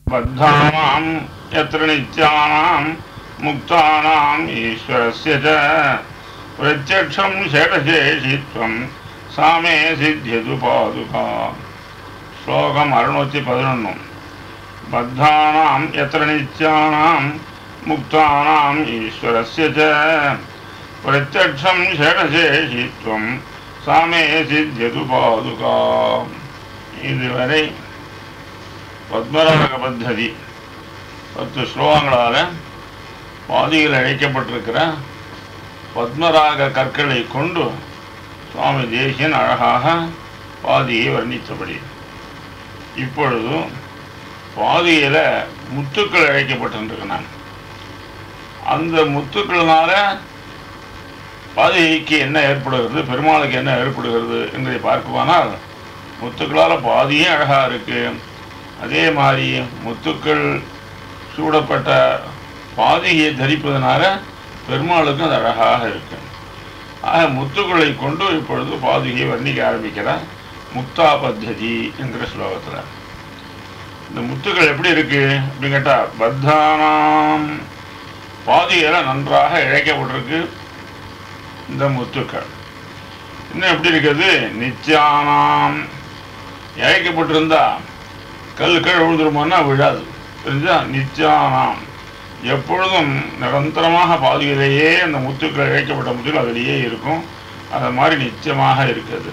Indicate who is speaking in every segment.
Speaker 1: बद्धानां यत्र नित्यानां मुक्तानाम् ईश्वरस्य च प्रत्यक्षं षडशेषित्वं सा मे सिद्ध्यतु पादुका श्लोकम् अरुणूति पदिनொன்று बद्धानां यत्र नित्यानां मुक्तानाम् ईश्वरस्य च प्रत्यक्षं षडशेषित्वं सा मे सिद्ध्यतु पादुका இதுவரை பத்மராக பத்ததி பத்து ஸ்லோகங்களால் பாதியில் அழைக்கப்பட்டிருக்கிற பத்மராக கற்களை கொண்டு சுவாமி தேசியன் அழகாக பாதியை வர்ணித்தபடி இப்பொழுது பாதியில் முத்துக்கள் அழைக்கப்பட்டிருக்கின்றன அந்த முத்துக்கள்னால பாதிகைக்கு என்ன ஏற்படுகிறது பெருமாளுக்கு என்ன ஏற்படுகிறது என்பதை பார்க்குமானால் முத்துக்களால் பாதியே அழகாக இருக்கு அதே மாதிரி முத்துக்கள் சூடப்பட்ட பாதிகையை தரிப்பதனால பெருமாளுக்கும் அது அழகாக இருக்கு ஆக முத்துக்களை கொண்டு இப்பொழுது பாதிகையை வர்ணிக்க ஆரம்பிக்கிறார் முக்தா பத்ததி என்கிற ஸ்லோகத்தில் இந்த முத்துக்கள் எப்படி இருக்கு அப்படின்னு கேட்டால் பத்தானாம் பாதிகையில் நன்றாக இழைக்கப்பட்டிருக்கு இந்த முத்துக்கள் இன்னும் எப்படி இருக்குது நித்யானாம் இழைக்கப்பட்டிருந்தா கல் கீழே விழுந்துருமோன்னா விழாது தெரிஞ்சா நித்யானாம் எப்பொழுதும் நிரந்தரமாக பாதியிலேயே அந்த முத்துக்கள் இழைக்கப்பட்ட முத்துக்கள் அதிலேயே இருக்கும் அது மாதிரி நிச்சயமாக இருக்குது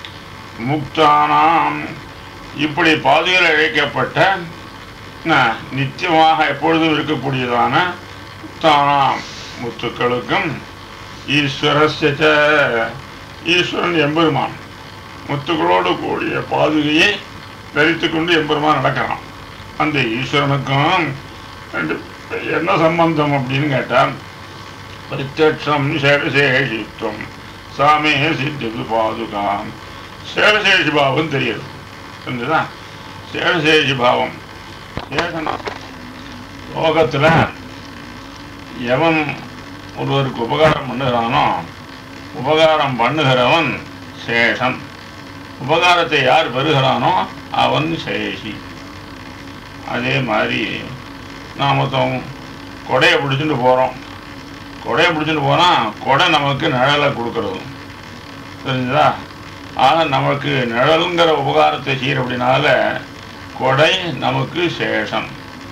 Speaker 1: முக்தானாம் இப்படி பாதியில் இழைக்கப்பட்ட ந- நித்தியமாக எப்பொழுதும் இருக்கக்கூடியதான முக்தானாம் முத்துக்களுக்கும் ஈஸ்வரஸ்ய ச, ஈஸ்வரன் எம்பெருமான் முத்துக்களோடு கூடிய பாதுகையை தரித்து கொண்டு எம்பெருமான் நடக்கிறான் அந்த ஈஸ்வரனுக்கும் ரெண்டு என்ன சம்பந்தம் அப்படின்னு கேட்டால் பிரத்யட்சம் சேரசேஷித்வம் சாமே சித்திது பாதுகாம் சேரசேஷி பாவம் தெரியுது புரிஞ்சுதா சேரசேஷி பாவம் சேஷனா லோகத்தில் எவன் ஒருவருக்கு உபகாரம் பண்ணுகிறானோ உபகாரம் பண்ணுகிறவன் சேஷன் உபகாரத்தை யார் பெறுகிறானோ அவன் சேஷி அதே மாதிரி நாம் மொத்தம் கொடையை பிடிச்சிட்டு போகிறோம் கொடையை பிடிச்சிட்டு போனால் கொடை நமக்கு நிழலை கொடுக்கறது தெரிஞ்சுதா ஆக நமக்கு நிழலுங்கிற உபகாரத்தை செய்கிற அப்படின்னால கொடை நமக்கு சேஷம்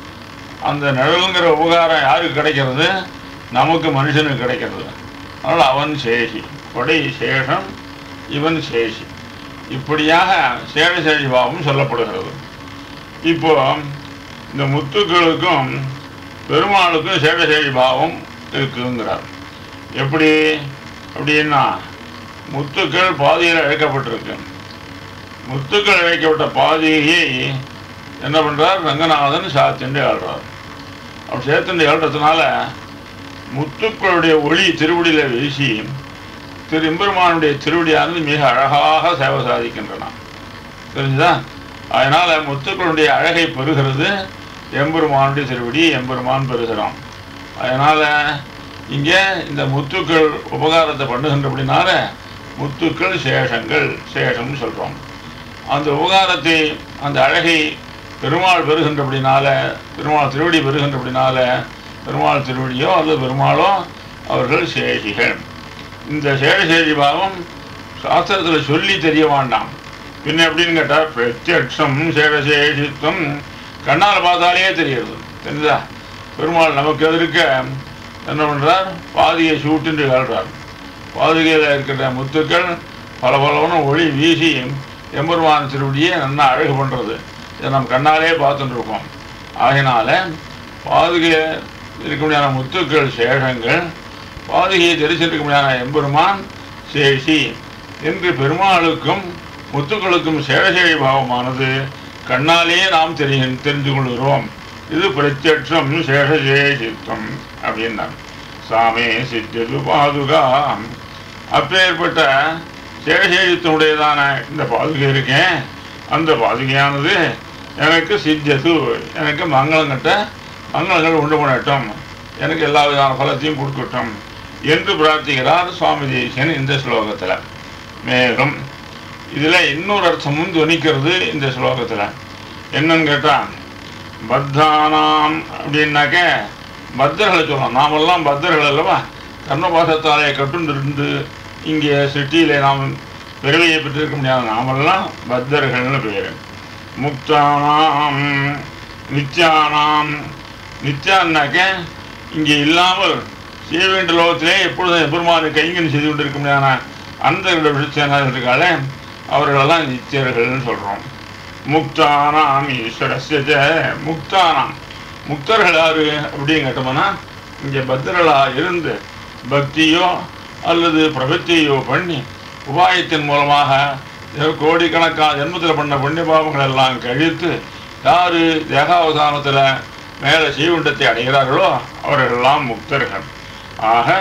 Speaker 1: அந்த நிழலுங்கிற உபகாரம் யாருக்கு கிடைக்கிறது நமக்கு மனுஷனுக்கு கிடைக்கிறது அதனால் அவன் சேஷி கொடை சேஷம் இவன் சேஷி இப்படியாக சேஷசேஷி பாவம் சொல்லப்படுகிறது இப்போ இந்த முத்துக்களுக்கும் பெருமாளுக்கும் சேஷசேஷி பாவம் இருக்குங்கிறார் எப்படி அப்படின்னா முத்துக்கள் பாதியில் இழைக்கப்பட்டிருக்கு முத்துக்கள் இழைக்கப்பட்ட பாதியை என்ன பண்ணுறார் ரங்கநாதன் சாத்திண்டு ஆள்றார் அப்படி சேர்த்துண்டு ஆள்றதுனால முத்துக்களுடைய ஒளி திருவடியில் வீசி திரு எம்பெருமானுடைய திருவடியானது மிக அழகாக சேவை சாதிக்கின்றன தெரிஞ்சுதா அதனால முத்துக்களுடைய அழகை பெறுகிறது எம்பெருமானுடைய திருவடி எம்பெருமான் பெறுகிறோம் அதனால இங்கே இந்த முத்துக்கள் உபகாரத்தை பண்ணுகின்றபடினால முத்துக்கள் சேஷங்கள் சேஷம்னு சொல்கிறோம் அந்த உபகாரத்தை அந்த அழகை பெருமாள் பெறுகின்றபடினால பெருமாள் திருவடி பெறுகின்றபடினால பெருமாள் திருவடியோ அல்லது பெருமாளோ அவர்கள் சேஷிகள் இந்த சேஷசேஷி பாவம் சாஸ்திரத்தில் சொல்லி தெரிய வேண்டாம் பின்ன எப்படின்னு கேட்டால் பிரத்யக்ஷம் சேஷசேஷித்வம் கண்ணால் பார்த்தாலே தெரியுது தெரியுதா பெருமாள் நமக்கு எதிர்க்க என்ன பண்ணுறார் பாதியை சூட்டுன்னு கேள்றார் பாதுகையில் இருக்கிற முத்துக்கள் பல பலவன ஒளி வீசி எம்பெருமான் திருவடியை நல்லா அழகு பண்ணுறது இதை நம்ம கண்ணாலே பார்த்துட்டு இருக்கோம் ஆகினால பாதுகை இருக்க முடியாத முத்துக்கள் சேஷங்கள் பாதுகையை தரிசிக்க முடியாத எம்பெருமான் சேஷி என்று பெருமாளுக்கும் முத்துக்களுக்கும் சேஷசேஷி பாவமானது கண்ணாலே நாம் தெரிய தெரிந்து கொள்கிறோம் இது பிரத்யட்சம் சேஷசேஷித்வம் அப்படின்னார் சாமே சித்தது பாதுகா அப்பேற்பட்ட சேஷசேஷித்தனுடையதான இந்த பாதுகை இருக்கேன் அந்த பாதுகையானது எனக்கு சித்தது எனக்கு மங்களம் கட்ட மங்களங்கள் உண்டு பண்ணட்டும் எனக்கு எல்லா விதமான பலத்தையும் கொடுக்கட்டும் என்று பிரார்த்திக்கிறார் சுவாமி தேசியன் இந்த ஸ்லோகத்தில் மேலும் இதில் இன்னொரு அர்த்தமும் துணிக்கிறது இந்த ஸ்லோகத்தில் என்னன்னு கேட்டால் பத்தானாம் அப்படின்னாக்க பத்தர்களை சொல்லலாம் நாமெல்லாம் பத்தர்கள் அல்லவா கர்மபாசத்தாலே கட்டுண்டிருந்து இங்கே சிட்டியிலே நாம் பிறவியை பெற்றிருக்க முடியாத நாமெல்லாம் பத்தர்கள்னு பேர் முக்தானாம் நித்யானாம் நித்யான்னாக்க இங்கே இல்லாமல் செய்ய வேண்டிய லோகத்திலே எப்பொழுதும் எபெருமானை கைங்கன் செய்து கொண்டிருக்க முடியாத அந்த விஷயத்தினாலே அவர்களெல்லாம் நித்தியர்கள்னு சொல்கிறோம் முக்தானாம் ஈஸ்வரஸ்ய ஜ முக்தானாம் முக்தர்கள் யாரு அப்படின்னு கேட்டோம்னா இங்கே பத்திரர்களாக இருந்து பக்தியோ அல்லது பிரபத்தியோ பண்ணி உபாயத்தின் மூலமாக கோடிக்கணக்கான ஜென்மத்தில் பண்ண புண்ணிய பாவங்கள் எல்லாம் கழித்து யாரு தேகாவதானத்தில் மேலே சீவுண்டத்தை அடைகிறார்களோ அவர்களெல்லாம் முக்தர்கள் ஆக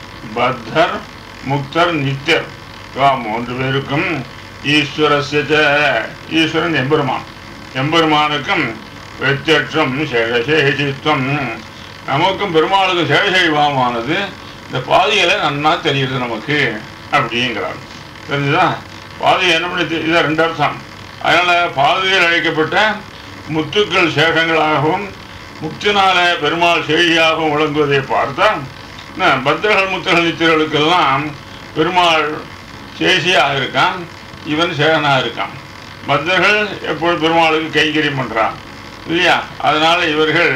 Speaker 1: பத்தர் முக்தர் நித்தியர் இவா மூன்று பேருக்கும் ஈஸ்வரஸ்ய ஜ ஈஸ்வரன் எம்பெருமான் எம்பெருமானுக்கும் வெத்தியற்றம் சேஷசேஷித்வம் நமக்கும் பெருமாளுக்கும் சேஷசைவாமானது இந்த பாதையில நன்னா தெரியுது நமக்கு அப்படிங்கிறார் தெரிஞ்சுதா பாதை என்ன பண்ணி தெ- இதான் ரெண்டு அர்த்தம் அதனால பாதையில் அழைக்கப்பட்ட முத்துக்கள் சேஷங்களாகவும் முத்தினால பெருமாள் செழியாகவும் விளங்குவதை பார்த்தா என்ன, பத்திரர்கள் முத்துகள் நித்தியர்களுக்கெல்லாம் பெருமாள் சேஷியாக இருக்கான் இவன் சேகனாக இருக்கான் பக்தர்கள் எப்பொழுது பெருமாளுக்கு கைங்கரியம் பண்ணுறான் இல்லையா அதனால இவர்கள்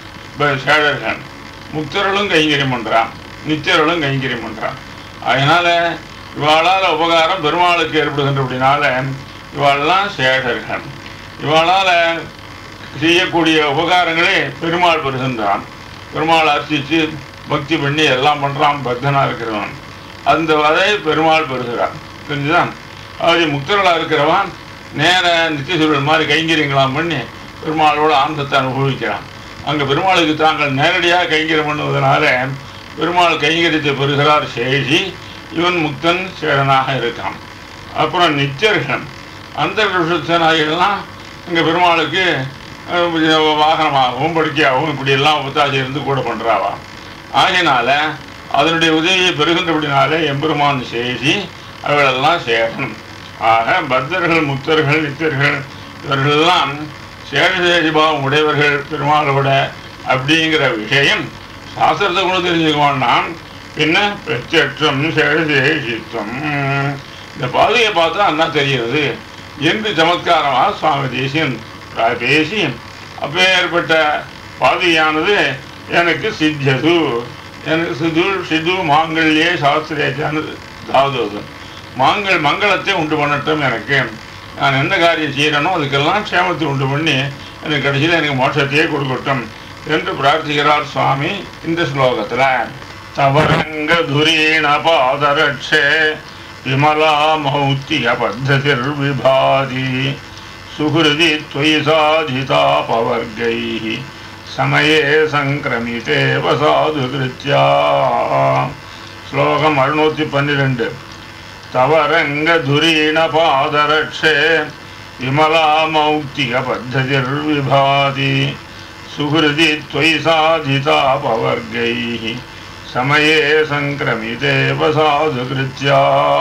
Speaker 1: ப- சேடர்கள் முக்தர்களும் கைங்கரியம் பண்ணுறான் நித்தியர்களும் கைங்கரியம் பண்ணுறான் அதனால இவாளால் உபகாரம் பெருமாளுக்கு ஏற்படுகின்றபடினால இவாளெல்லாம் சேடர்கள் இவாளால் செய்யக்கூடிய உபகாரங்களை பெருமாள் பெறுகின்றான் பெருமாள் அர்ச்சித்து பக்தி பண்ணி எல்லாம் பண்ணுறான் பக்தனாக இருக்கிறவன் அந்த வரை பெருமாள் பெறுகிறான் தெரிஞ்சுதான் அது முக்தர்களாக இருக்கிறவன் நேர நித்தியசூழல் மாதிரி கைங்கரியங்களாம் பண்ணி பெருமாளோட ஆனந்தத்தை அனுபவிக்கிறான் அங்கே பெருமாளுக்கு தாங்கள் நேரடியாக கைங்கரியம் பண்ணுவதனால பெருமாள் கைங்கரியத்தை பெறுகிறார் சேஷி இவன் முக்தன் சேரனாக இருக்கான் அப்புறம் நித்தியர்கள் அந்த விஷயத்தினாலாம் இங்கே பெருமாளுக்கு அஹ், வாகனமாகவும் படுக்கையாகவும் இப்படியெல்லாம் ஒத்தாசி இருந்து கூட பண்ணுறாவா ஆகையினால அதனுடைய உதவியை பெறுகின்றபடினாலே எம்பெருமான் சேஷி அவர்களெல்லாம் சேரணும் ஆக பக்தர்கள் முக்தர்கள் நித்தியர்கள் இவர்களெல்லாம் சேஷசேஷிபாவம் உடையவர்கள் பெருமாளோட அப்படிங்கிற விஷயம் சாஸ்திரத்தை கூட தெரிஞ்சுக்க வேண்டாம் பின்ன பிரத்யட்சம் சேஷசேஷித்வம் இந்த பாதையை பார்த்தா அண்ணா தெரிகிறது என்று சமத்காரமாக சுவாமி தேசியன் பிராய பேசி அப்பேற்பட்ட பாதையானது எனக்கு சித்தியது எனக்கு சிது சிது மாங்கல்யே சாஸ்திரேச்சான்னு தாவது மாங்கள் மங்களத்தை உண்டு பண்ணட்டும் எனக்கு நான் என்ன காரியம் செய்கிறேனோ அதுக்கெல்லாம் க்ஷேமத்தை உண்டு பண்ணி எனக்கு கடைசியில் எனக்கு மோட்சத்தையே கொடுக்கட்டும் என்று பிரார்த்திக்கிறார் சுவாமி இந்த ஸ்லோகத்தில் தவரங்க துரீண பாதரட்சே விமலா மௌத்திய பத்ததிர் விபாதி சுஹிருதி त्वयि साधितापवर्गैः समये சங்கிரமிதே வசாது கிருத்யா ஸ்லோகம் அறுநூத்தி பன்னிரெண்டு தவரங்க துரீண பாதரட்சே விமலா மௌக்திக பத்ததிர் விபாதி சுஹிருதி त्वयि साधितापवर्गैः समये சங்கிரமிதேவ சாது கிருத்யா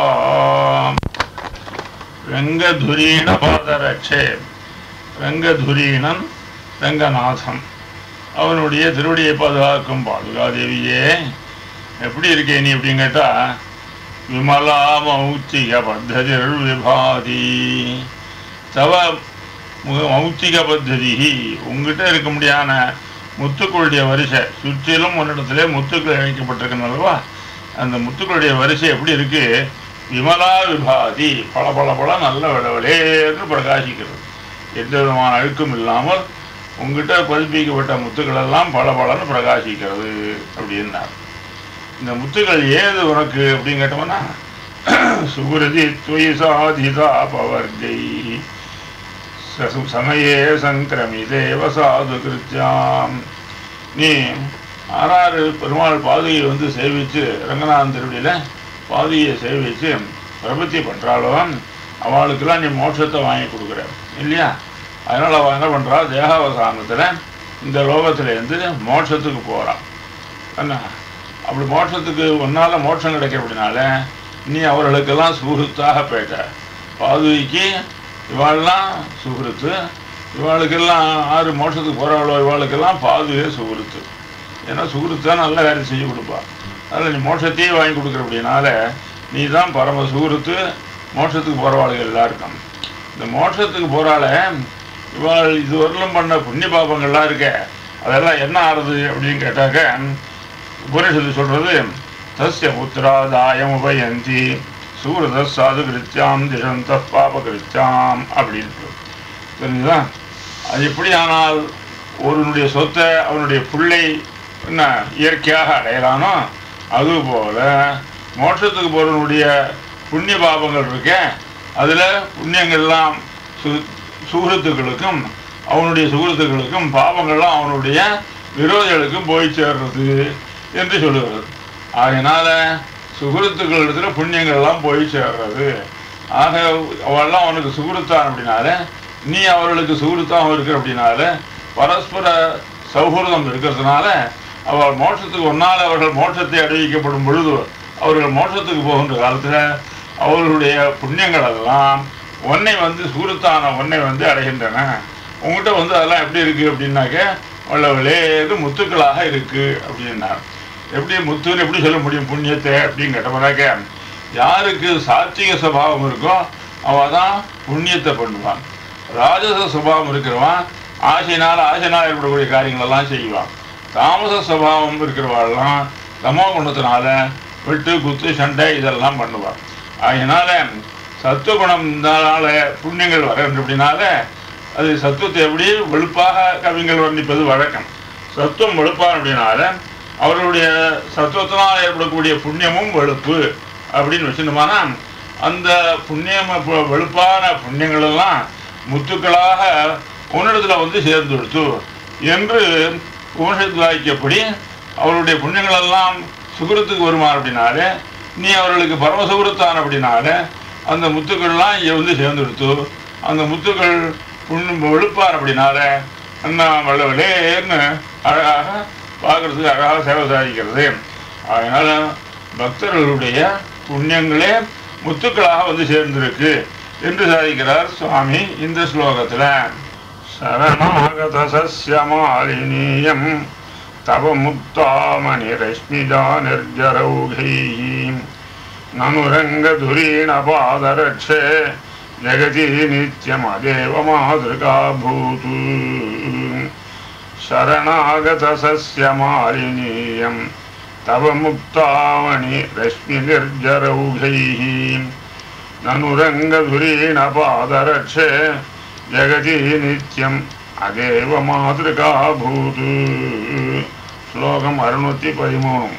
Speaker 1: ரங்கதுரீண பாதரட்சே ரங்கதுரீணன் ரங்கநாதன் அவனுடைய திருவடியை பாதுகாக்கும் பாதுகாதேவியே எப்படி இருக்கே நீ அப்படின்னு கேட்டா விமலா மௌத்திக பத்ததிர் விபாதி தவ மு- மௌத்திக பத்ததி உங்ககிட்ட இருக்க முடியாத முத்துக்களுடைய வரிசை சுற்றிலும் உன்னிடத்திலே முத்துக்கள் இணைக்கப்பட்டிருக்கணும் அல்லவா அந்த முத்துக்களுடைய வரிசை எப்படி இருக்கு விமலா விபாதி பல பல பல நல்ல விடவலேன்னு பிரகாசிக்கிறது எந்த விதமான அழுக்கும் இல்லாமல் உங்ககிட்ட பதிப்பிக்கப்பட்ட முத்துக்கள் எல்லாம் பல பலன்னு பிரகாசிக்கிறது அப்படின்னார் இந்த முத்துக்கள் ஏது உனக்கு அப்படின்னு கேட்டோம்னா சுகுருதி துவயி சாதிதா பவர்கை சசு- சமயே சங்கிரமிதேவ சாது கிருத்தியாம் நீ ஆறாறு பெருமாள் பாதையை வந்து சேவிச்சு ரங்கநாதன் திருவடியில் பாதையை சேவிச்சு பிரபத்தி பண்ணுறாளோ அவளுக்கெல்லாம் நீ மோட்சத்தை வாங்கி கொடுக்குற இல்லையா அதனால் அவள் என்ன பண்ணுறா தேகாவசானத்தில் இந்த லோகத்திலேருந்து மோட்சத்துக்கு போகிறான் என்ன அப்படி மோட்சத்துக்கு உன்னால் மோட்சம் கிடைக்க அப்படினால நீ அவர்களுக்கெல்லாம் சுகிருத்தாக போயிட்ட பாதுகைக்கு இவாள்லாம் சுகிருத்து இவாளுக்கெல்லாம் ஆறு மோட்சத்துக்கு போகிறாளோ இவாளுக்கெல்லாம் பாதுகே சுகுருத்து ஏன்னா சுகுருத்து தான் நல்ல காரியம் செஞ்சு கொடுப்பா அதில் நீ மோட்சத்தையே வாங்கி கொடுக்குற அப்படின்னால நீ தான் பரம சுகுருத்து மோட்சத்துக்கு போகிறவாளுகள் எல்லாருக்கும் இந்த மோட்சத்துக்கு போகிறாள இவாள் இதுவரையிலும் பண்ண புண்ணிய பாபங்கள்லாம் இருக்க அதெல்லாம் என்ன ஆறுது அப்படின்னு கேட்டாக்க உபனிஷத்து சொல்றது தஸ்ய புத்திராதாயம் உபயந்தி சூரத சாது கிருத்தியாம் திஷந்த பாப கிருத்தியாம் அப்படின்ட்டு தெரிஞ்சுதா அது எப்படி ஆனால் ஒருவனுடைய சொத்தை அவனுடைய பிள்ளை என்ன இயற்கையாக அடையலானோ அதுபோல மோட்சத்துக்கு போறவனுடைய புண்ணிய பாபங்கள் இருக்க அதில் புண்ணியங்கள்லாம் சு சுகிருத்துக்களுக்கும் அவனுடைய சுகிருத்துக்களுக்கும் பாவங்கள்லாம் அவனுடைய விரோதிகளுக்கும் போய் சேர்றது என்று சொல்லுகிறது ஆகையினால சுகிருத்துக்கள் இடத்துல புண்ணியங்கள்லாம் போய் சேர்றது ஆக அவெல்லாம் அவனுக்கு சுகிருத்தான் அப்படின்னால நீ அவர்களுக்கு சுகிருத்தாக இருக்கிற அப்படின்னால பரஸ்பர சௌஹൃதம் இருக்கிறதுனால அவள் மோட்சத்துக்கு ஒன்னால் அவர்கள் மோட்சத்தை அடைவிக்கப்படும் பொழுது அவர்கள் மோட்சத்துக்கு போகின்ற காலத்தில் அவர்களுடைய புண்ணியங்கள் எல்லாம் ஒன்னை வந்து சுகிருத்தான ஒன்னை வந்து அடைகின்றன உங்ககிட்ட வந்து அதெல்லாம் எப்படி இருக்கு அப்படின்னாக்க உள்ளவளே இது முத்துக்களாக இருக்கு அப்படின்னார் எப்படி முத்துன்னு எப்படி சொல்ல முடியும் புண்ணியத்தை அப்படின்னு கேட்டவனாக்க யாருக்கு சாத்விக சுபாவம் இருக்கோ அவன் தான் புண்ணியத்தை பண்ணுவான் ராஜச சுபாவம் இருக்கிறவன் ஆசையினால் ஆசைனால் ஏற்படக்கூடிய காரியங்கள் எல்லாம் செய்வான் தாமச சுபாவம் இருக்கிறவாள்லாம் தமோ குணத்தினால வெட்டு குத்து சண்டை இதெல்லாம் பண்ணுவான் அதனால சத்துவகுணம்னால புண்ணியங்கள் வர அப்படின்னால அது சத்துவத்தை எப்படி வெளுப்பாக கவிஞர்கள் வர்ணிப்பது வழக்கம் சத்துவம் வெளுப்பாக அப்படின்னால அவர்களுடைய சத்துவத்தினால் ஏற்படக்கூடிய புண்ணியமும் வெளுப்பு அப்படின்னு வச்சுருந்தோம்னா அந்த புண்ணியம் அப்ப வெளுப்பான புண்ணியங்கள் எல்லாம் முத்துக்களாக உன்னிடத்துல வந்து சேர்ந்து கொடுத்து என்று உபனிஷத்து வாக்கியப்படி அவருடைய புண்ணியங்கள் எல்லாம் சுகிரத்துக்கு வருமா அப்படின்னாலே நீ அவர்களுக்கு பரம சுகிரத்தான் அப்படின்னாலே அந்த முத்துக்கள்லாம் இங்கே வந்து சேர்ந்து கொடுத்து அந்த முத்துக்கள் புண்ணியம் வெளுப்பார் அப்படின்னால என்ன வெள்ளவெளேன்னு அழகாக பார்க்கறதுக்கு அழகாக சேவை சாதிக்கிறது அதனால பக்தர்களுடைய புண்ணியங்களே முத்துக்களாக வந்து சேர்ந்திருக்கு என்று சாதிக்கிறார் சுவாமி இந்த ஸ்லோகத்தில் சரணாகத சசியமாலினீயம் தவ முக்தாமணி ரஷ்மிதா நிர்ஜரௌகை நனுரங்கதுரீண பாதரட்சே ஜகதி நித்யமதேவ மாதృకా பூது शरणागत सस्यमालिनीयं तव मुक्तामणि रश्मिनिर्जरौघैः ननु रङ्गधुरीणपादरक्षे जगति नित्यम् अदेव मातृका भूत् श्लोकम् अरुणुति पदिमूणु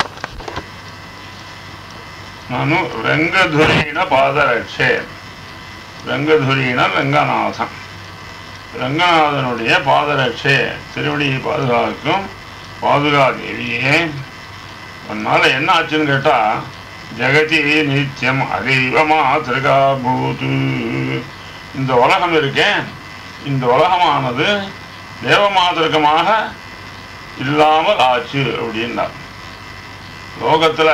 Speaker 1: ननु रङ्गधुरीणपादरक्षे ரங்கதுரீன ரங்கநாதன் ரங்கநாதனுடைய பாதரட்சை திருவடியை பாதுகாக்கும் பாதுகா தேவியே அதனால என்ன ஆச்சுன்னு கேட்டா ஜெகதி நித்தியம் அதெய்வ மாத்திருகா பூது இந்த உலகம் இருக்கேன் இந்த உலகமானது தேவமாதிருக்கமாக இல்லாமல் ஆச்சு அப்படின்னார் லோகத்துல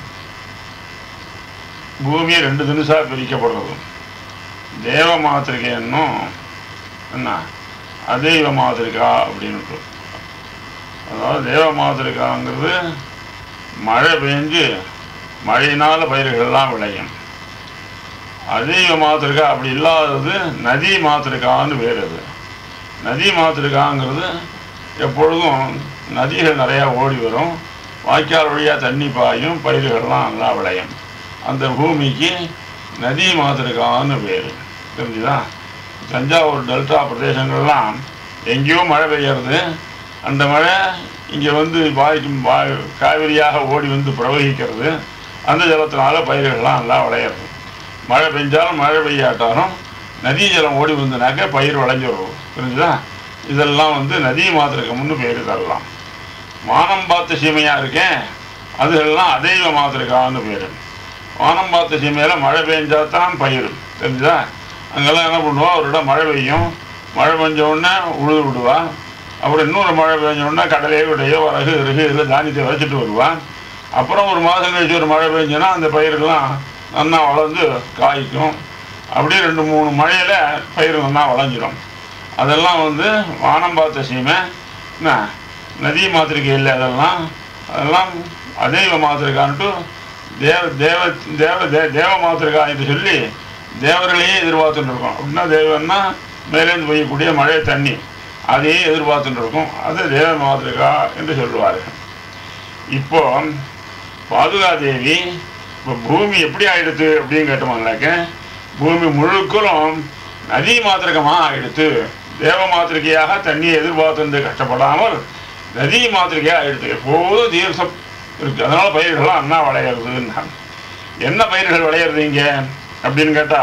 Speaker 1: பூமி ரெண்டு தினசா பிரிக்கப்படுறது தேவ மாத்திரிகை என்னும் என்ன அதெய்வ மாதிரிகா அப்படின்ட்டு அதாவது தேவ மாதிரிகாங்கிறது மழை பெஞ்சு மழையினால பயிர்கள்லாம் விளையும் அதெய்வ மாதிரிகா அப்படி இல்லாதது நதி மாத்திரிகான்னு வேறு அது நதி மாத்திரிகாங்கிறது எப்பொழுதும் நதிகள் நிறையா ஓடி வரும் வாய்க்கால் வழியாக தண்ணி பாயும் பயிர்கள்லாம் நல்லா விளையும் அந்த பூமிக்கு நதி மாதிரிகான்னு பேர் தெரிஞ்சுதா தஞ்சாவூர் டெல்டா பிரதேசங்கள்லாம் எங்கேயோ மழை பெய்யறது அந்த மழை இங்கே வந்து வாய்க்கும் வாய் காவிரியாக ஓடி வந்து பிரவகிக்கிறது அந்த ஜலத்தினால பயிர்கள்லாம் நல்லா விளையிறது மழை பெஞ்சாலும் மழை பெய்யாட்டாலும் நதி ஜலம் ஓடி வந்தனாக்க பயிர் விளைஞ்சிடும் புரிஞ்சுதா இதெல்லாம் வந்து நதி மாதிரிகம்னு பேர் தரலாம் வானம் பார்த்த சீமையாக இருக்கேன் அதுகள்லாம் அதெய்வ மாதிரிகான்னு பேர் வானம் பார்த்த சீமையில் மழை பெஞ்சா தான் பயிர் தெரிஞ்சுதா அங்கெல்லாம் என்ன பண்ணுவா ஒரு இடம் மழை பெய்யும் மழை பெஞ்ச உடனே உழுது விடுவா அப்புறம் இன்னொரு மழை பெஞ்ச உடனே கடலையோ விடையோ வரகு இருகு இதில் தானியத்தை விதைச்சிட்டு வருவான் அப்புறம் ஒரு மாதம் கழிச்சு ஒரு மழை பெஞ்சுன்னா அந்த பயிரெல்லாம் நல்லா வளர்ந்து காய்க்கும் அப்படியே ரெண்டு மூணு மழையில் பயிர் நல்லா விளைஞ்சிடும் அதெல்லாம் வந்து வானம் பார்த்த சீமை என்ன நதி மாத்திரிக்கை இல்லை அதெல்லாம் அதெல்லாம் அதெய்வ மாத்திருக்கான்ட்டு தேவ தேவ தேவ தே தேவ மாத்திருக்கா என்று சொல்லி தேவர்களையே எதிர்பார்த்துட்டு இருக்கோம் அப்படின்னா தேவன்னா மேலேருந்து பெய்யக்கூடிய மழை தண்ணி அதையே எதிர்பார்த்துட்டு இருக்கும் அது தேவ மாத்திருக்கா என்று சொல்லுவார்கள் இப்போ பாதுகாதேவி இப்போ பூமி எப்படி ஆயிடுத்து அப்படின்னு கேட்டோம்னாக்க பூமி முழுக்களும் நதி மாத்திரகமாக ஆயிடுத்து தேவ மாத்திரிகையாக தண்ணியை எதிர்பார்த்து கஷ்டப்படாமல் நதி மாத்திரிகையாக ஆயிடுத்து எப்போதும் தீர்த்தம் இருக்கு அதனால பயிர்கள்லாம் அண்ணா விளையிறதுன்னா என்ன பயிர்கள் விளையிறது இங்க அப்படின்னு கேட்டா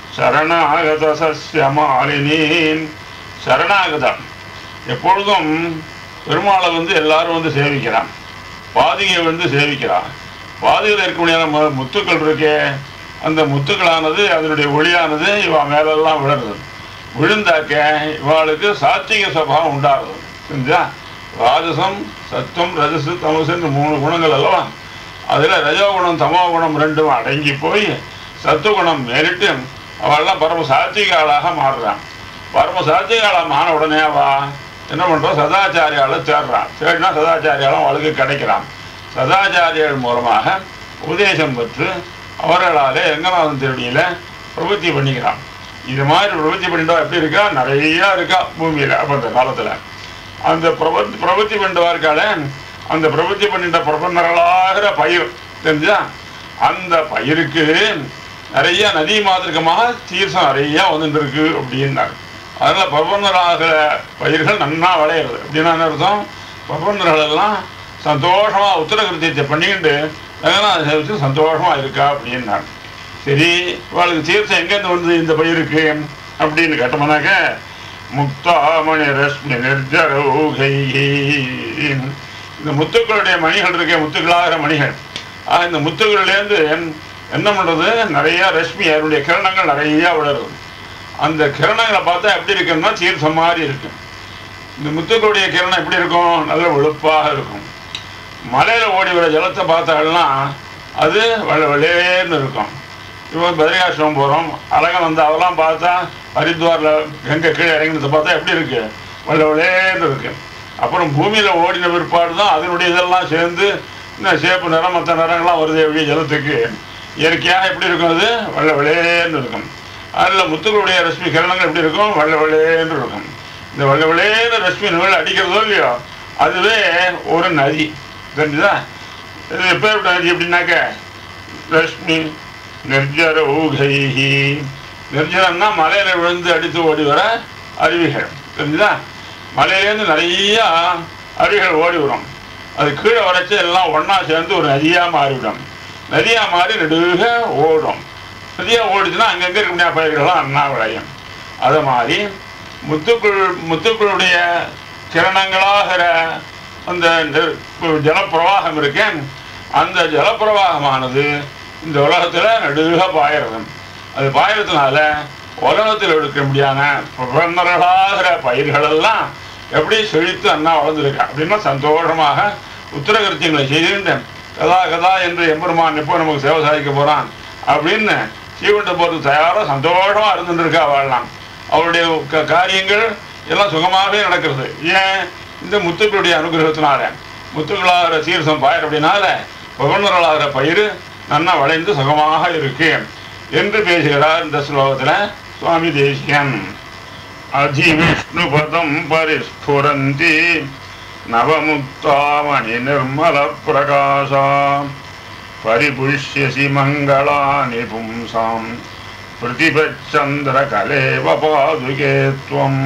Speaker 1: சரணாகத சசியமாலினீன் சரணாகதம் எப்பொழுதும் பெருமாளை வந்து எல்லாரும் வந்து சேவிக்கிறான் பாதிகை வந்து சேவிக்கிறான் பாதியில் இருக்கக்கூடிய நம்ம முத்துக்கள் இருக்கே அந்த முத்துக்களானது அதனுடைய ஒளியானது இவ மேலெல்லாம் விழுறது விழுந்தாக்க இவாளுக்கு சாத்விக சுபாவம் உண்டாகுது புரிஞ்சா ராஜசம் சத்துவம் ரஜசு தமசுன்னு மூணு குணங்கள் அல்லவா அதில் ரஜோகுணம் தமோ குணம் ரெண்டும் அடங்கி போய் சத்துவகுணம் மேலிட்டு அவள்லாம் பரம சாத்விக ஆளாக மாறுறான் பரம சாத்விக ஆளாக மாற உடனே அவா என்ன பண்ணுறோம் சதாச்சாரியால தேடுறான் தேடினா சதாச்சாரியாலும் அவளுக்கு கிடைக்கிறான் சதாச்சாரியர்கள் மூலமாக உபதேசம் பெற்று அவர்களாலே எங்கநாதன் திருடியில பிரபத்தி பண்ணிக்கிறான் இது மாதிரி பிரபத்தி பண்ணிட்டா எப்படி இருக்கா நிறைய இருக்கா பூமியில அப்ப அந்த காலத்துல அந்த பிரபத்தி பிரபத்தி பண்ணிட்டவா இருக்காளே அந்த பிரபத்தி பண்ணிட்ட பிரபந்தர்களாகிற பயிர் தெரிஞ்சா அந்த பயிருக்கு நிறைய நதி மாதிரிகமாக தீர்த்தம் நிறைய வந்துட்டு இருக்கு அப்படின்னாரு அதனால பிரபந்தராகிற பயிர்கள் நன்னா விளையிறது அப்படின்னா என்ன அர்த்தம் பிரபந்தர்கள் எல்லாம் சந்தோஷமா உத்தரகிருத்தியத்தை பண்ணிக்கிட்டு ரங்கநாத சேவிச்சு சந்தோஷமா இருக்கா அப்படின்னாரு சரி இவளுக்கு தீர்த்தம் எங்கேருந்து வந்தது இந்த பயிருக்கு அப்படின்னு கேட்டோம்னாக்க முக்தாமணி ரஷ்மி நிர்ஜரௌகை இந்த முத்துக்களுடைய மணிகள் இருக்க முத்துக்களாகிற மணிகள் ஆக இந்த முத்துக்கள்லேருந்து என்ன பண்ணுறது நிறைய ரஷ்மி அதனுடைய கிரணங்கள் நிறைய விழுறது அந்த கிரணங்களை பார்த்தா எப்படி இருக்குன்னா தீர்த்தம் மாதிரி இருக்கு இந்த முத்துக்களுடைய கிரணம் எப்படி இருக்கும் நல்ல வெளுப்பாக இருக்கும் மலையில் ஓடி வர ஜலத்தை பார்த்தாங்கன்னா அது வெள்ள வெளேன்னு இருக்கும் இப்போ பத்ரிகாசிரமம் போகிறோம் அழகன் வந்து அதெல்லாம் பார்த்தா ஹரித்வாரில் கங்கை கீழே இறங்கினதை பார்த்தா எப்படி இருக்கு வெள்ள வெளேன்னு இருக்கு அப்புறம் பூமியில் ஓடின பிற்பாடு தான் அதனுடைய இதெல்லாம் சேர்ந்து இன்னும் சேப்பு நிறம் மற்ற நிறங்கள்லாம் வருது எப்படி ஜலத்துக்கு இயற்கையாக எப்படி இருக்கும் அது வெள்ள வெளேன்னு இருக்கும் அதில் முத்துக்களுடைய ரஷ்மி கிரணங்கள் எப்படி இருக்கும் வெள்ள வெளேன்னு இருக்கும் இந்த வெள்ள வெளேன்னு ரஷ்மி நூல் அடிக்கிறதோ இல்லையோ அதுவே ஒரு நதி தெரிஞ்சுதா இது எப்பேற்பட்ட நதி எப்படின்னாக்க ரஷ்மி நிர்ஜர ஊகைஹி நிர்ஜரம்னா மலையில விழுந்து அடித்து ஓடி வர அருவிகள் தெரிஞ்சுதா மலையிலேருந்து நிறைய அருவிகள் ஓடி வரும் அது கீழே வரைச்சு எல்லாம் ஒன்றா சேர்ந்து ஒரு நதியாக மாறிவிடும் நதியாக மாறி நெடுக ஓடும் நதியாக ஓடிச்சுன்னா அங்கங்கே இருக்க முடியாத பயிர்கள்லாம் அண்ணா விளையும் அது மாதிரி முத்துக்குள் முத்துக்களுடைய கிரணங்களாகிற அந்த நெ- ஜலப்பிரவாகம் இருக்கேன் அந்த ஜலப்பிரவாகமானது இந்த உலகத்தில் நடுக பாயிறது அது பாயறதுனால உலகத்தில் எடுக்க முடியாத பிரபந்தர்களாகிற பயிர்கள் எல்லாம் எப்படி செழித்து அண்ணா வளர்ந்துருக்கா அப்படின்னா சந்தோஷமாக உத்தரகிருத்தியங்களை செய்துட்டு கதா கதா என்று எம்பெருமான் எப்போ நமக்கு சேவை சாதிக்க போறான் அப்படின்னு சீவண்ட போகிறது தயாராக சந்தோஷமா இருந்துட்டு இருக்கா வாழலாம் அவருடைய க- காரியங்கள் எல்லாம் சுகமாகவே நடக்கிறது ஏன் இந்த முத்துக்களுடைய அனுகிரகத்தினால முத்துக்களாகிற தீர்த்தம் பாயர் அப்படின்னால பகவந்தர்களாகிற பயிர் நன்னா வளைந்து சுகமாக இருக்கு என்று பேசுகிறார் இந்த ஸ்லோகத்தில் சுவாமி தேசிகன் அதிவிஷ்ணுபதம் பரிஸ்புரந்தி நவமுக்தாமணி நிர்மல பிரகாசா பரிபுஷ்யசி மங்களானி பும்சாம் பிரதிபச்சந்திரகலேவ பாதுகே துவம்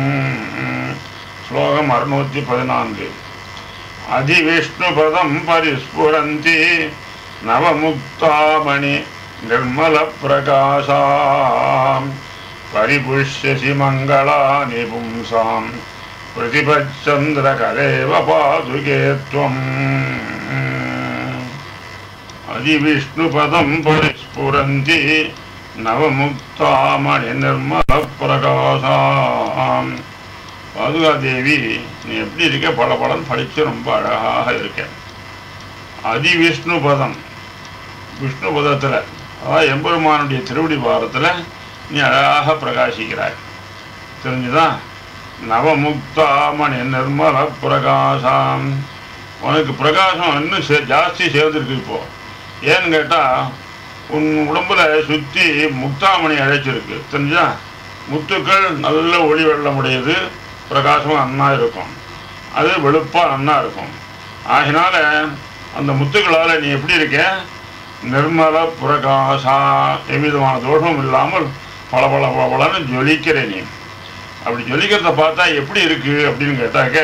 Speaker 1: ஸ்லோகம் அறுநூற்றி பதினான்கு அதிவிஷ்ணுபதம் பரிஸ்புரந்தி நவமுக்தாமணி நிர்மல பிரகாசாம் பரிபுஷ்யசி மங்களானி பும்சாம் பிரதிபச்சந்திரகலேவ பாதுகே துவம் அதிவிஷ்ணுபதம் பரிஸ்புரந்தி நவமுக்தாமணி நிர்மல பிரகாசாம் பாதுகா தேவி நீ எப்படி இருக்க பல படம் படிச்சு ரொம்ப அழகாக இருக்க அதிவிஷ்ணு பதம் விஷ்ணு பதத்தில் அதாவது எம்பெருமானுடைய திருவடி பாரத்தில் நீ அழகாக பிரகாசிக்கிறாய் தெரிஞ்சுதா நவமுக்தாமணி நிர்மல பிரகாசம் உனக்கு பிரகாசம் இன்னும் சே ஜாஸ்தி சேர்ந்துருக்கு இப்போ ஏன்னு கேட்டால் உன் உடம்புல சுற்றி முக்தாமணி அழைச்சிருக்கு தெரிஞ்சா முத்துக்கள் நல்ல ஒளி வெள்ளமுடையது பிரகாசமாக நன்னா இருக்கும் அது வெளுப்பாக நன்னா இருக்கும் ஆகினால அந்த முத்துக்களால் நீ எப்படி இருக்க நிர்மல பிரகாசா எவ்விதமான தோஷமும் இல்லாமல் பல பல பலன்னு ஜொலிக்கிற நீ அப்படி ஜொலிக்கிறத பார்த்தா எப்படி இருக்கு அப்படின்னு கேட்டாக்க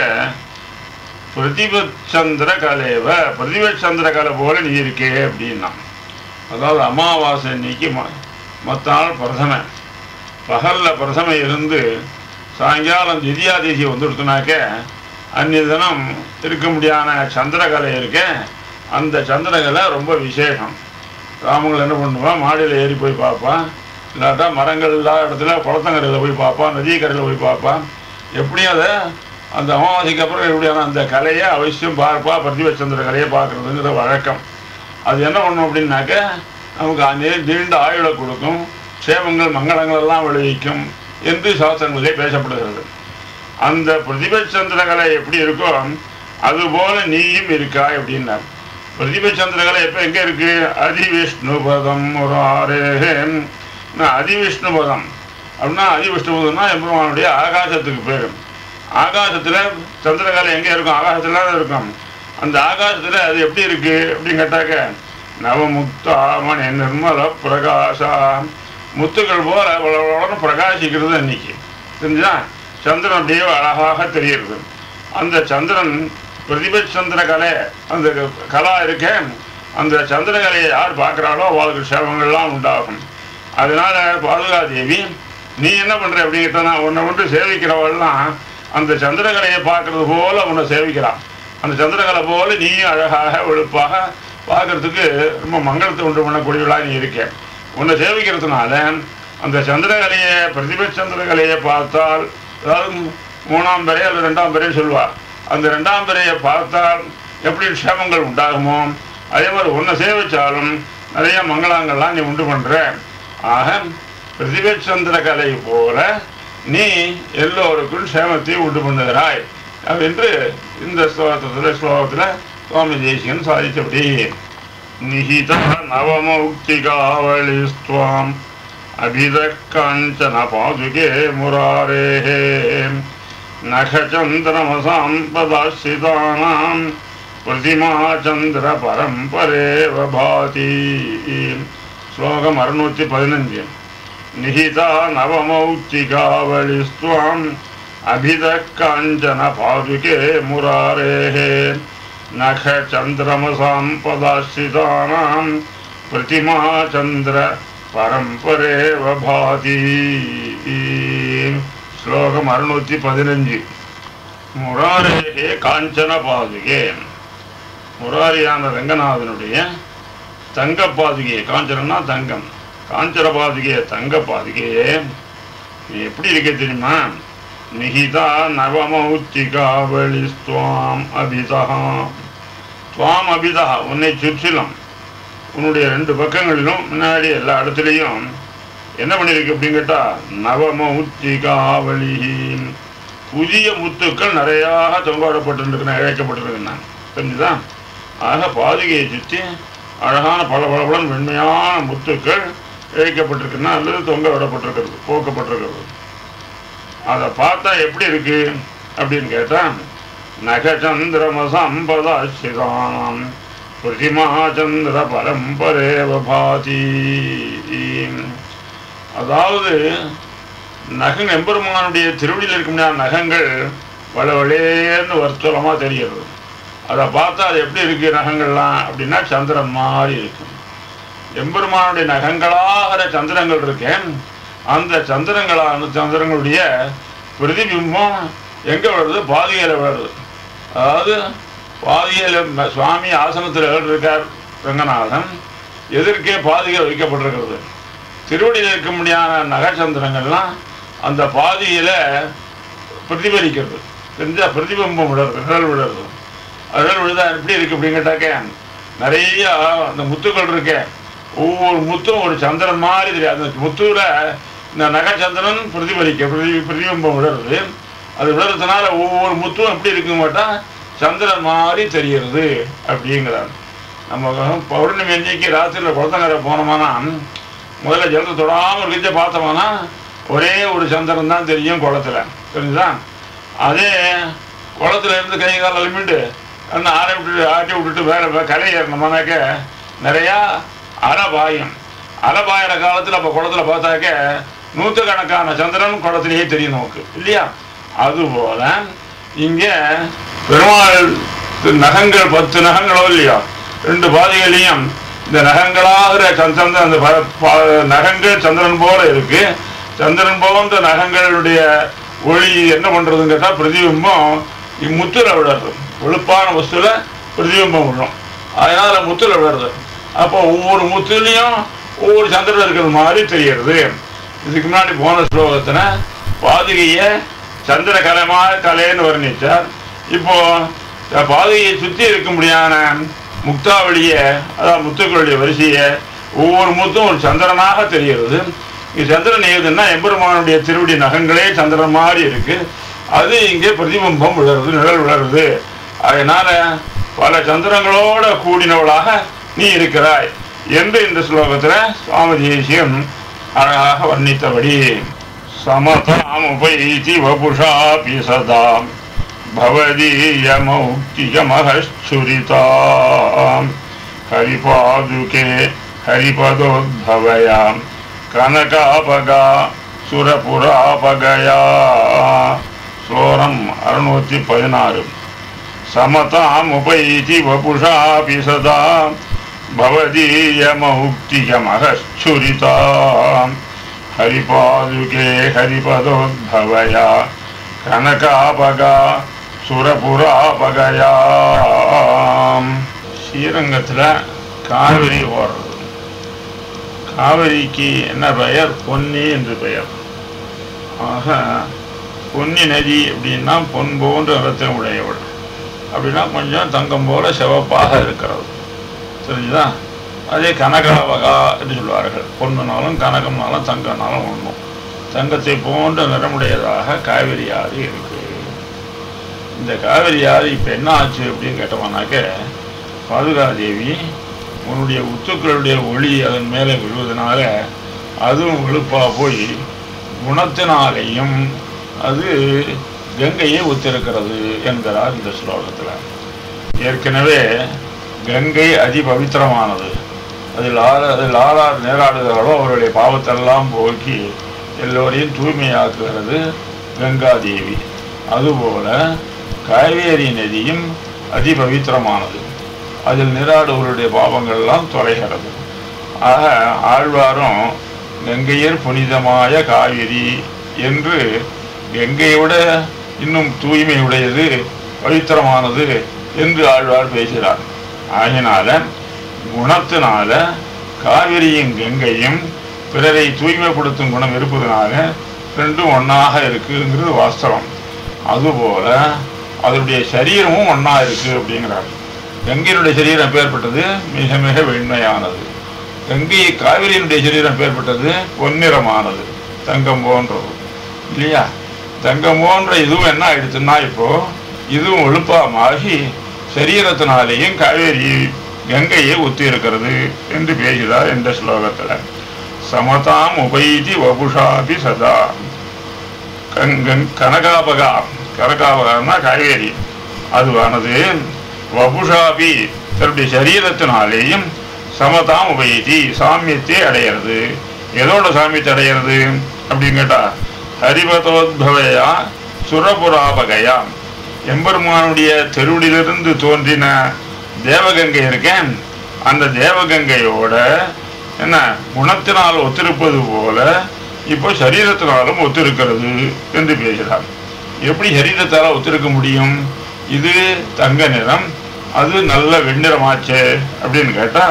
Speaker 1: பிரதிபச்சந்திர கலைவ பிரதிபச்சந்திர கலை போல நீ இருக்கே அப்படின்னா அதாவது அமாவாசை அன்னைக்கு ம மற்ற நாள் பிரதமை பகலில் பிரதமை இருந்து சாயங்காலம் திதியாதேசி வந்துடுத்துனாக்க அந்நிய தினம் இருக்க முடியாத சந்திரகலை இருக்கே அந்த சந்திரகலை ரொம்ப விசேஷம் ராமங்கள் என்ன பண்ணுவான் மாடியில் ஏறி போய் பார்ப்பான் இல்லாட்டா மரங்கள் இல்லாத இடத்துல குளத்தங்கரையில் போய் பார்ப்பான் நதிக்கரையில் போய் பார்ப்பான் எப்படியும் அதை அந்த அமாவாசைக்கு அப்புறம் எப்படியான அந்த கலையை அவசியம் பார்ப்பா பிரதிபச்சந்திர கலையை பார்க்குறதுங்கிற வழக்கம் அது என்ன பண்ணும் அப்படின்னாக்க நமக்கு அநே- நீண்ட ஆயுளை கொடுக்கும் சேமங்கள் மங்களங்கள் எல்லாம் விளைவிக்கும் என்று சாஸ்திரங்களிலே பேசப்படுகிறது அந்த பிரதிபச்சந்திரகலை எப்படி இருக்கோ அதுபோல நீயும் இருக்காய் அப்படின்னார் பிரதிபச்சந்திரகலை எப்போ எங்கே இருக்கு அதிவிஷ்ணுபதம் ஒரு ஆரேன் அதிவிஷ்ணுபதம் அப்படின்னா அதிவிஷ்ணுபதம்னா எம்பெருமானுடைய ஆகாசத்துக்கு பேர் ஆகாசத்தில் சந்திரகலை எங்கே இருக்கும் ஆகாசத்தில் தான் இருக்கும் அந்த ஆகாசத்தில் அது எப்படி இருக்கு அப்படின்னு கேட்டாக்க நவமுக்தாமணி நிர்மல பிரகாசா முத்துக்கள் போல வளவளன்னு பிரகாசிக்கிறது இன்னைக்கு தெரிஞ்சா சந்திரன் அப்படியே அழகாக தெரிகிறது அந்த சந்திரன் பிரதிப சந்திர கலை அந்த கலா இருக்க அந்த சந்திரகலையை யார் பார்க்குறாளோ அவளுக்கு சேவங்கள்லாம் உண்டாகும் அதனால பாதுகாதேவி நீ என்ன பண்ற அப்படின்னு கேட்டா உன்னை வந்து சேவிக்கிறவள்லாம் அந்த சந்திரகலையை பார்க்கறது போல உன்னை சேவிக்கிறான் அந்த சந்திரகலை போல நீயும் அழகாக வெளுப்பாக பார்க்கறதுக்கு ரொம்ப மங்களத்தை உண்டு பண்ணக்கூடியவளா நீ இருக்க உன்னை சேவிக்கிறதுனால அந்த சந்திரகலையை பிரதிப சந்திரகலையை பார்த்தால் அதாவது மூணாம் பிறை அல்லது ரெண்டாம் பிறை சொல்லுவார் அந்த ரெண்டாம் பிறையை பார்த்தால் எப்படி க்ஷேமங்கள் உண்டாகுமோ அதே மாதிரி உன்னை சேவிச்சாலும் நிறைய மங்களாங்கள்லாம் நீ உண்டு பண்ற ஆக பிரதிபச்சந்திர கலை போல நீ எல்லோருக்கும் சேமத்தை உண்டு பண்ணுகிறாய் என்று இந்த ஸ்லோகத்தில் ஸ்லோகத்தில் சுவாமி தேசிகன் சாதித்தபடி நிஹித நவமௌக்திகாவளிஸ்துவாம் அபித காஞ்சன பாதுகே முராரேः நகச்சந்திரமசாம் பதாசிதானாம் பிரதிமா சந்திர பரம்பரேவ பாதி ஸ்லோகம் அறுநூற்றி பதினஞ்சு நிஹிதா நவமௌக்திகாவளிஸ்துவாம் அபித காஞ்சன பாதுகே முராரேः நகச்சந்திரமசாம் பதாசிதானாம் பிரதிமா சந்திர பரம்பரேவ பாதி ஸ்லோகம் அறுநூற்றி பதினஞ்சு முராரேகே காஞ்சன பாதுகே முராரியான ரங்கநாதனுடைய தங்க பாதுகையே காஞ்சனம்னா தங்கம் காஞ்சன பாதுகையே தங்க பாதுகையே நீ எப்படி இருக்க தெரியுமா நிகிதா நவமௌத்திகாவளிஸ்துவாம் அபிதா துவாம் அபிதா உன்னை சுற்றிலும் உன்னுடைய ரெண்டு பக்கங்களிலும் முன்னாடி எல்லா இடத்துலையும் என்ன பண்ணியிருக்கு அப்படின்னு கேட்டா நவமௌத்திகாவளி புதிய முத்துக்கள் நிறையாக தொங்கோடப்பட்டிருக்கிற இழைக்கப்பட்டிருக்கின்றன தெரிஞ்சுதா ஆக பாதுகையை சுற்றி அழகான பல பளபளன் வெண்மையான முத்துக்கள் இழைக்கப்பட்டிருக்குன்னா அல்லது தொங்க விடப்பட்டிருக்கிறது போக்கப்பட்டிருக்கிறது அதை பார்த்தா எப்படி இருக்கு அப்படின்னு கேட்டா நகச்சந்திரமசம்பதாசிதானம் பிரதிமா சந்திர பரம்பரேவ பாதி அதாவது நகங்க எம்பெருமானுடைய திருவடியில் இருக்கும் நகங்கள் வளவளேன்னு வர்த்தலமாக தெரிகிறது அதை பார்த்தா அது எப்படி இருக்கு நகங்கள்லாம் அப்படின்னா சந்திரன் மாதிரி இருக்கும் எம்பெருமானுடைய நகங்களாகிற சந்திரங்கள் இருக்கேன் அந்த சந்திரங்களான சந்திரங்களுடைய பிரதிபிம்பம் எங்கே விழுது பாதிகையில் விழுது அதாவது பாதிகையில் ம- சுவாமி ஆசனத்தில் இருக்கார் ரங்கநாதன் எதிர்க்கே பாதிகை வைக்கப்பட்டிருக்கிறது திருவடியில் இருக்க முடியாத நகச்சந்திரங்கள்லாம் அந்த பாதியில் பிரதிபலிக்கிறது தெரிஞ்ச பிரதிபிம்பம் விடுறது நிழல் விடுறது நிழல் விழுதா எப்படி இருக்கு அப்படின்னு கேட்டாக்க நிறைய அந்த முத்துக்கள் இருக்கே ஒவ்வொரு முத்தும் ஒரு சந்திரன் மாதிரி தெரியாது அந்த முத்துல இந்த நகச்சந்திரன் பிரதிபலிக்க பிரதி பிரதிபிம்பம் விடுறது அது விழுறதுனால ஒவ்வொரு முத்தும் எப்படி இருக்கு மாட்டா சந்திரன் மாதிரி தெரிகிறது அப்படிங்கிறார் நம்ம பௌர்ணமி அன்னைக்கு ராத்திரியில் குளத்தங்கரை போனோமானா முதல்ல ஜலத்தை தொடாமல் இருக்கிறத பார்த்தோம்னா ஒரே ஒரு சந்திரன் தான் தெரியும் குளத்துல தெரிஞ்சுதா அதே குளத்துல இருந்து கை கால் அலுமிட்டு அந்த ஆரை விட்டுட்டு ஆட்டி விட்டுட்டு வேற வே- கரை ஏறினோம்னாக்க நிறையா அலை பாயும் அலை பாயிற காலத்தில் அப்போ குளத்துல பார்த்தாக்க நூற்றுக்கணக்கான சந்திரன் குளத்திலேயே தெரியும் நமக்கு இல்லையா அதுபோல இங்கே பெருமாள் திரு நகங்கள் பத்து நகங்களோ இல்லையா ரெண்டு பாதைகளையும் இந்த நகங்களாகிற சந்திரன் அந்த ப- ப- நகங்கள் சந்திரன் போல இருக்கு சந்திரன் போன்ற நகங்களுடைய ஒளி என்ன பண்றதுன்னு கேட்டா பிரதிபிம்பம் இம்முத்துல விடுறது வெளுப்பான வஸ்துல பிரதிபிம்பம் விழும் அதனால முத்துல விடுறது அப்போ ஒவ்வொரு முத்துலையும் ஒவ்வொரு சந்திரன் இருக்கிற மாதிரி தெரிகிறது இதுக்கு முன்னாடி போன ஸ்லோகத்துல பாதுகைய சந்திர கலைமா கலைன்னு வர்ணிச்சார் இப்போ இந்த பாதுகையை சுத்தி இருக்கும்படியான முக்தாவளிய அதாவது முத்துக்களுடைய வரிசையை ஒவ்வொரு முத்தும் ஒரு சந்திரனாக தெரிகிறது இங்க சந்திரன் ஏதுன்னா எம்பெருமானுடைய திருவடி நகங்களே சந்திரன் மாதிரி இருக்கு அது இங்கே பிரதிபிம்பம் விழருது நிழல் விழருது அதனால பல சந்திரங்களோட கூடினவளாக நீ இருக்கிறாய் என்று இந்த ஸ்லோகத்துல சுவாமி தேசியம் அழகாக வர்ணித்தபடி சமதாமுபைதி வபுஷாபி சதா भवदीयमौक्तिकमहश्छुरिताम् हरिपादुके हरिपदोद्भवयाम् கனகாபகா சுரபுராபகயா ஸ்லோரம் அறுநூத்தி பதினாறு சமதாம் உபைதி வபுஷாபி சதா பவதீயமௌக்திகமகச்சுரிதா ஹரிபாதுகே ஹரிபதோத்பவயா கனகாபகா சுரபுராபகயா ஸ்ரீரங்கத்தில் காவிரி ஓடுறது காவிரிக்கு என்ன பெயர் பொன்னி என்று பெயர் ஆக பொன்னி நதி அப்படின்னா பொன் போன்ற நிறத்தை உடையவள் அப்படின்னா கொஞ்சம் தங்கம் போல சிவப்பாக இருக்கிறது தெரிஞ்சுதா அதே கனகாவகா என்று சொல்வார்கள் பொண்ணுனாலும் கனகம்னாலும் தங்கம்னாலும் ஒன்றும் தங்கத்தை போன்ற நிறமுடையதாக காவிரி ஆறு இருக்கு இந்த காவிரி ஆறு இப்போ என்ன ஆச்சு அப்படின்னு கேட்டோம்னாக்க பாதுகாதேவி உன்னுடைய உத்துக்களுடைய ஒளி அதன் மேலே விழுவதனால அதுவும் வெளுப்பா போய் குணத்தினாலேயும் அது கங்கையை ஒத்திருக்கிறது என்கிறார் இந்த ஸ்லோகத்தில் ஏற்கனவே கங்கை அதி பவித்திரமானது அதில் ஆற அதில் ஆறார் நேராடுகிறாரோ அவருடைய பாவத்தெல்லாம் போக்கி எல்லோரையும் தூய்மையாக்குகிறது கங்காதேவி அதுபோல காவேரி நதியும் அதி பவித்திரமானது அதில் நீராடுவருடைய பாவங்கள்லாம் தொலைகிறது ஆக ஆழ்வாரும் கங்கையர் புனிதமாய காவிரி என்று கங்கையை விட இன்னும் தூய்மை உடையது பவித்திரமானது என்று ஆழ்வார் பேசுகிறார் ஆகினால குணத்தினால காவிரியும் கங்கையும் பிறரை தூய்மைப்படுத்தும் குணம் இருப்பதனால ரெண்டும் ஒன்றாக இருக்குங்கிறது வாஸ்தவம் அதுபோல அதனுடைய சரீரமும் ஒன்றா இருக்கு அப்படிங்கிறார் கங்கையினுடைய சரீரம் எப்பேற்பட்டது மிக மிக வெண்மையானது கங்கை காவிரியினுடைய சரீரம் எப்பேற்பட்டது பொன்னிறமானது தங்கம் போன்றது இல்லையா தங்கம் போன்ற இதுவும் என்ன ஆயிடுச்சுன்னா இப்போ இதுவும் ஒழுப்பாமாகி சரீரத்தினாலேயும் காவேரி கங்கையை ஒத்தி இருக்கிறது என்று பேசுகிறார் இந்த ஸ்லோகத்துல சமதாம் உபைதி வபுஷாபி சதா கங்கன் கனகாபகா கனகாபகான்னா காவேரி அதுவானது வபுஷாபி தன்னுடைய சரீரத்தினாலேயும் சமதாம் உபயதி சாமியத்தை அடையிறது எதோட சாமியத்தை அடையிறது அப்படின்னு கேட்டா ஹரிபதோத்பவையா சுரபுராபகையா எம்பெருமானுடைய தெருவிலிருந்து தோன்றின தேவகங்கை இருக்கேன் அந்த தேவகங்கையோட என்ன குணத்தினால் ஒத்திருப்பது போல இப்போ சரீரத்தினாலும் ஒத்திருக்கிறது என்று பேசுகிறார் எப்படி சரீரத்தால ஒத்திருக்க முடியும் இது தங்க நிறம் அது நல்ல வெண்ணிறமாச்சே அப்படின்னு கேட்டா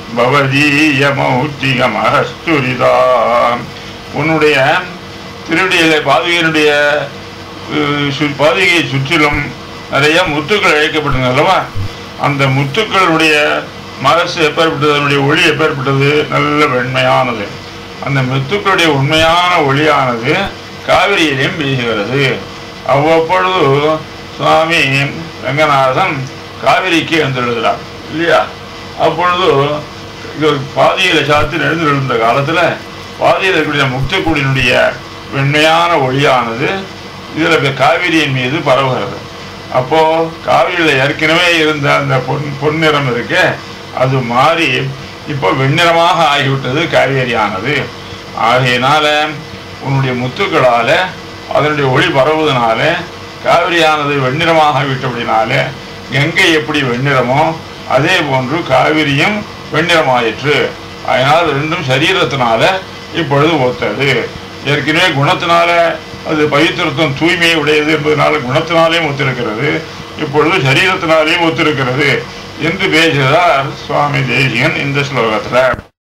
Speaker 1: பவதீயமௌத்திகமஹஸ்துரிதா உன்னுடைய திருவடியில பாதுகையினுடைய அஹ், சு- பாதுகையை சுற்றிலும் நிறைய முத்துக்கள் இழைக்கப்பட்டது அல்லவா அந்த முத்துக்களுடைய மகசு எப்பேற்பட்டது அதனுடைய ஒளி எப்பேற்பட்டது நல்ல வெண்மையானது அந்த முத்துக்களுடைய உண்மையான ஒளியானது காவிரியிலையும் வீசுகிறது அவ்வப்பொழுது சுவாமி ரங்கநாதன் காவிரிக்கு எழுந்தெழுகிறார் இல்லையா அப்பொழுது இவர் பாதியில சாத்தி எழுந்திருந்த காலத்துல பாதியில் இருக்கக்கூடிய முக்தக்குடியினுடைய வெண்மையான ஒளியானது இதுல இப்ப காவிரியின் மீது பரவுகிறது அப்போ காவிரியில ஏற்கனவே இருந்த அந்த பொன் பொன்னிறம் இருக்கே அது மாறி இப்போ வெண்ணிறமாக ஆகிவிட்டது காவேரியானது ஆகையினால உன்னுடைய முத்துக்களால அதனுடைய ஒளி பரவுவதனால காவிரியானது வெண்ணிறமாக விட்டபடினால கங்கை எப்படி வெண்ணிறமோ அதே போன்று காவிரியும் வெண்ணிறமாயிற்று அதனால் ரெண்டும் சரீரத்தினால இப்பொழுது ஒத்தது ஏற்கனவே குணத்தினால அது பவித்திருத்தம் தூய்மையை உடையது என்பதனால குணத்தினாலேயும் ஒத்திருக்கிறது இப்பொழுது சரீரத்தினாலேயும் ஒத்திருக்கிறது என்று பேசுகிறார் சுவாமி தேசிகன் இந்த ஸ்லோகத்துல